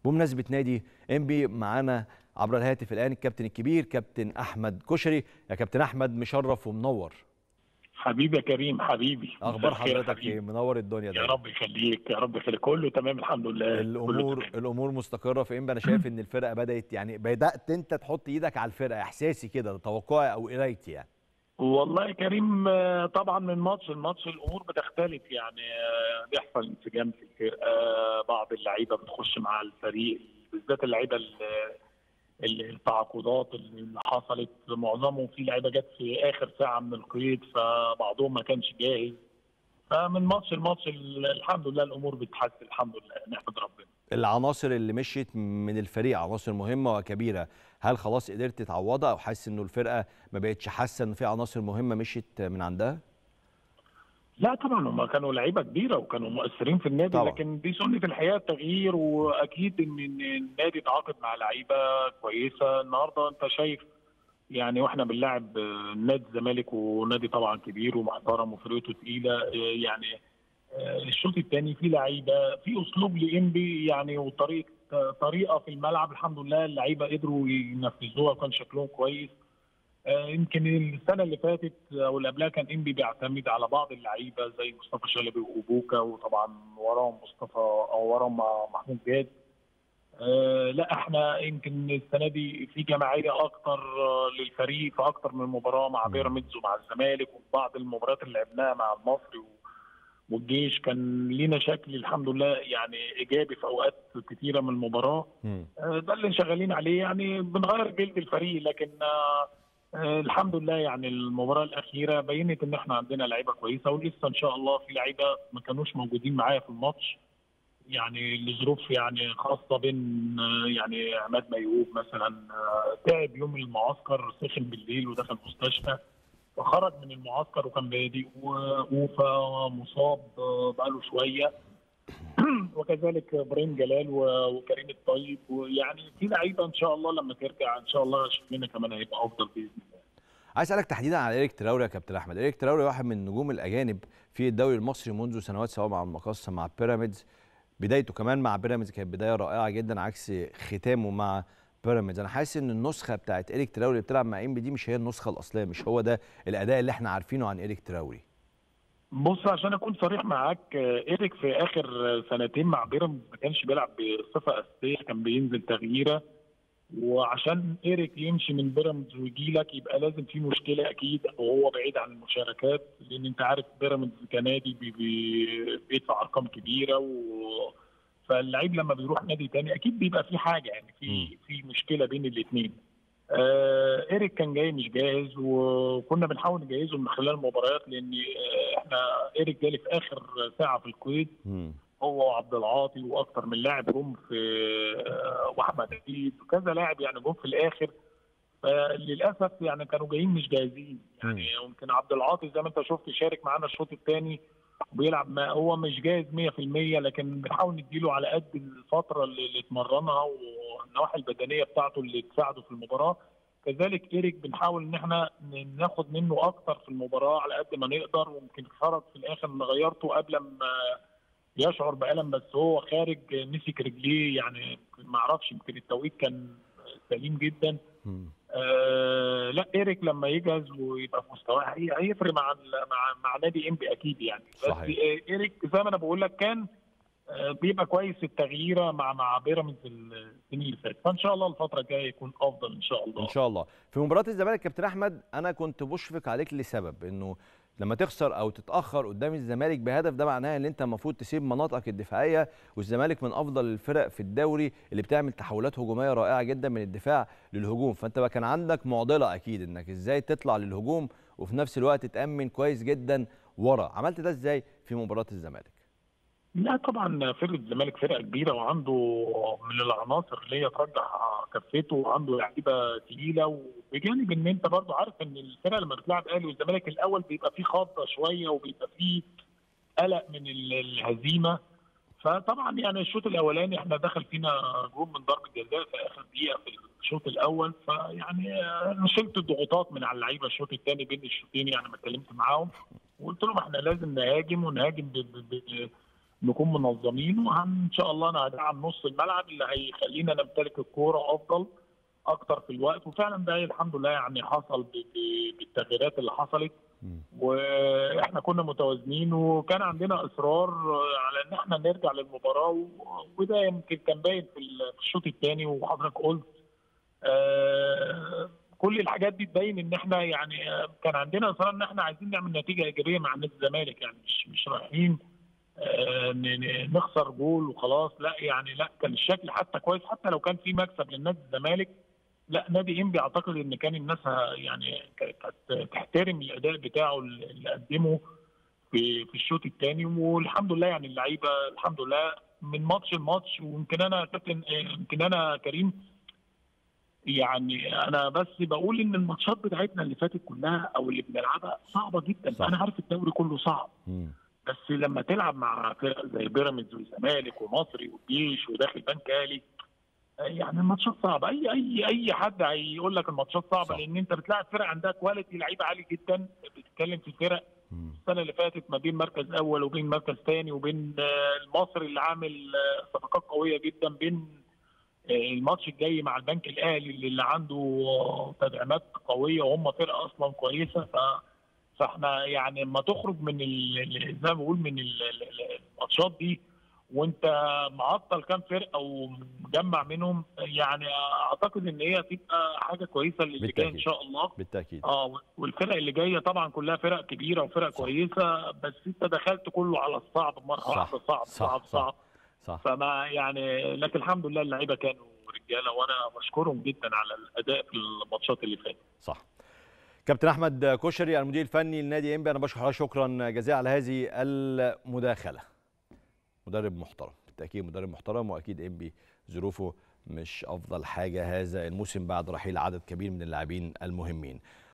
بمناسبه نادي انبي معانا عبر الهاتف الان الكابتن الكبير كابتن احمد كشري يا كابتن احمد مشرف ومنور حبيبي يا كريم حبيبي اخبار مساء الخير حضرتك حبيبي. ايه منور الدنيا يا ده رب يخليك يا رب يخليك كله تمام الحمد لله كله الامور تمام. الامور مستقره في انبي انا شايف ان الفرقه بدات يعني بدات انت تحط ايدك على الفرقه احساسي كده ده توقعي او قرايتي يعني والله يا كريم آه، طبعا من ماتش لماتش الامور بتختلف يعني آه، بيحصل انسجام في الفرقه بعض اللعيبه بتخش مع الفريق بالذات اللعيبه ال- ال- التعاقدات اللي حصلت معظمهم في لعيبه جت في اخر ساعه من القيد فبعضهم ما كانش جاهز فمن ماتش لماتش ال- الحمد لله الامور بتتحسن الحمد لله نحمد ربنا العناصر اللي مشيت من الفريق عناصر مهمه وكبيره هل خلاص قدرت تعوضها او حاسس انه الفرقه ما بقتش حاسه ان في عناصر مهمه مشيت من عندها لا طبعا هم كانوا لعيبه كبيره وكانوا مؤثرين في النادي طبعا. لكن دي سنه الحياه التغيير واكيد ان إن النادي تعاقد مع لعيبه كويسه النهارده انت شايف يعني واحنا بنلاعب آه، نادي الزمالك ونادي طبعا كبير ومحترم وفرقته تقيله آه، يعني آه، الشوط الثاني في لعيبه في اسلوب لانبي يعني وطريقه طريقه في الملعب الحمد لله اللعيبه قدروا ينفذوها وكان شكلهم كويس آه، يمكن السنه اللي فاتت او اللي قبلها كان انبي بيعتمد على بعض اللعيبه زي مصطفى شلبي وبوكا وطبعا وراهم مصطفى او وراهم محمود جاد آه، لا احنا يمكن السنه دي في جماعيه اكتر آه، للفريق في اكتر من مباراه مع مم. بيراميدز ومع الزمالك وفي بعض المباريات اللي لعبناها مع المصري و- والجيش كان لينا شكل الحمد لله يعني ايجابي في اوقات كتيره من المباراه مم. آه، ده اللي شغالين عليه يعني بنغير جلد الفريق لكن آه، آه، الحمد لله يعني المباراه الاخيره بينت ان احنا عندنا لعيبه كويسه ولسه ان شاء الله في لعيبه ما كانوش موجودين معايا في الماتش يعني لظروف يعني خاصه بين آه، يعني عماد ميهوب مثلا آه، تعب يوم المعسكر سخن بالليل ودخل مستشفى فخرج من المعسكر وكان بادئ ووفى مصاب آه، بقاله شويه وكذلك ابراهيم جلال و- وكريم الطيب ويعني في لعيبه ان شاء الله لما ترجع ان شاء الله شكلنا كمان هيبقى افضل باذن الله عايز اسالك تحديدا على ايريك تراوري يا كابتن احمد ايريك تراوري واحد من النجوم الاجانب في الدوري المصري منذ سنوات سواء مع المقصه مع بيراميدز بدايته كمان مع بيراميدز كانت بدايه رائعه جدا عكس ختامه مع بيراميدز انا حاسس ان النسخه بتاعت ايريك تراوري اللي بتلعب مع انبي دي مش هي النسخه الاصليه مش هو ده الاداء اللي احنا عارفينه عن ايريك تراوري بص عشان اكون صريح معاك آه، ايريك في اخر آه، سنتين مع بيراميدز ما كانش بيلعب بصفه اساسيه كان بينزل تغييره وعشان ايريك يمشي من بيراميدز ويجي لك يبقى لازم في مشكله اكيد وهو بعيد عن المشاركات لان انت عارف بيراميدز كنادي بي بي بيدفع ارقام كبيره و فاللعيب لما بيروح نادي تاني اكيد بيبقى في حاجه يعني في في مشكله بين الاثنين آه ايريك كان جاي مش جاهز وكنا بنحاول نجهزه من خلال المباريات لان آه احنا ايريك جالي في اخر ساعه في القيد مم. هو وعبد العاطي واكتر من لاعب جم في آه، واحمد عيد وكذا لاعب يعني جم في الاخر فللاسف يعني كانوا جايين مش جاهزين يعني يمكن عبد العاطي زي ما انت شفت شارك معانا الشوط الثاني وبيلعب ما هو مش جاهز 100% لكن بنحاول نديله على قد الفتره اللي اللي اتمرنها والنواحي البدنيه بتاعته اللي تساعده في المباراه كذلك ايريك بنحاول ان احنا ن- ناخد منه اكتر في المباراه على قد ما نقدر ويمكن خرج في الاخر ان غيرته قبل ما يشعر بالم بس هو خارج مسك رجليه يعني ما اعرفش يمكن التوقيت كان سليم جدا مم. آه لا ايريك لما يجهز ويبقى في مستواه هي- هيفرق مع ال- مع مع نادي انبي اكيد يعني بس صحيح. آه، ايريك زي ما انا بقول لك كان آه، بيبقى كويس في التغييره مع مع بيراميدز السنين اللي فاتت فان شاء الله الفتره الجايه يكون افضل ان شاء الله ان شاء الله في مباراه الزمالك كابتن احمد انا كنت بشفق عليك لسبب انه لما تخسر او تتاخر قدام الزمالك بهدف ده معناه ان انت المفروض تسيب مناطقك الدفاعيه والزمالك من افضل الفرق في الدوري اللي بتعمل تحولات هجوميه رائعه جدا من الدفاع للهجوم فانت بقى كان عندك معضله اكيد انك ازاي تطلع للهجوم وفي نفس الوقت تامن كويس جدا ورا عملت ده ازاي في مباراه الزمالك لا طبعا فرقه الزمالك فرقه كبيره وعنده من العناصر اللي هي ترجح كفته وعنده لعيبه تقيله وبجانب ان انت برضو عارف ان الفرقه لما بتلعب اهلي والزمالك الاول بيبقى فيه خضه شويه وبيبقى فيه قلق من ال- الهزيمه فطبعا يعني الشوط الاولاني احنا دخل فينا جول من ضربه جزاء في اخر دقيقه في الشوط الاول فيعني انا شلت الضغوطات من على اللعيبه الشوط الثاني بين الشوطين يعني ما اتكلمت معاهم وقلت لهم احنا لازم نهاجم ونهاجم ب- ب- ب- نكون منظمين وان شاء الله انا هدعم نص الملعب اللي هيخلينا نمتلك الكوره افضل اكتر في الوقت وفعلا ده الحمد لله يعني حصل ب- ب- بالتغييرات اللي حصلت مم. واحنا كنا متوازنين وكان عندنا اصرار على ان احنا نرجع للمباراه و- وده يمكن كان باين في ال- في الشوط الثاني وحضرتك قلت آه، كل الحاجات دي تبين ان احنا يعني آه، كان عندنا اصرار ان احنا عايزين نعمل نتيجه ايجابيه مع نادي الزمالك يعني مش مش رايحين آه، ن- ن- نخسر جول وخلاص لا يعني لا كان الشكل حتى كويس حتى لو كان في مكسب للنادي الزمالك لا نادي انبي اعتقد ان كان الناس ه- يعني كانت كانت تحترم الاداء بتاعه اللي قدمه في في الشوط الثاني والحمد لله يعني اللعيبه الحمد لله من ماتش لماتش ويمكن انا يا كابتن آه، يمكن انا كريم يعني انا بس بقول ان الماتشات بتاعتنا اللي فاتت كلها او اللي بنلعبها صعبه جدا صح. انا عارف الدوري كله صعب مم. بس لما تلعب مع فرق زي بيراميدز والزمالك ومصري والجيش وداخل بنك اهلي يعني الماتشات صعبه اي اي اي حد هيقول لك الماتشات صعبه صح. لان انت بتلاعب فرق عندها كواليتي لعيبه عالي جدا بتتكلم في فرق مم. السنه اللي فاتت ما بين مركز اول وبين مركز ثاني وبين آه، المصري اللي عامل آه، صفقات قويه جدا بين آه، الماتش الجاي مع البنك الاهلي اللي عنده آه، تدعيمات قويه وهم فرقه اصلا كويسه ف فاحنا يعني لما تخرج من ال- ال- زي ما بقول من ال- ال- ال- الماتشات دي وانت معطل كام فرقه ومجمع منهم يعني اعتقد ان هي هتبقى حاجه كويسه للي جاي ان بالتأكيد. شاء الله بالتاكيد اه والفرق اللي جايه طبعا كلها فرق كبيره وفرق صح. كويسه بس انت دخلت كله على الصعب مره صح. واحده صعب صح. صعب صح. صعب صح فما يعني لكن الحمد لله اللعيبه كانوا رجاله وانا بشكرهم جدا على الاداء في الماتشات اللي فاتت صح كابتن احمد كشري المدير الفني لنادي انبي انا بشكر حضرتك شكرا جزيلا على هذه المداخله مدرب محترم بالتاكيد مدرب محترم واكيد انبي ظروفه مش افضل حاجه هذا الموسم بعد رحيل عدد كبير من اللاعبين المهمين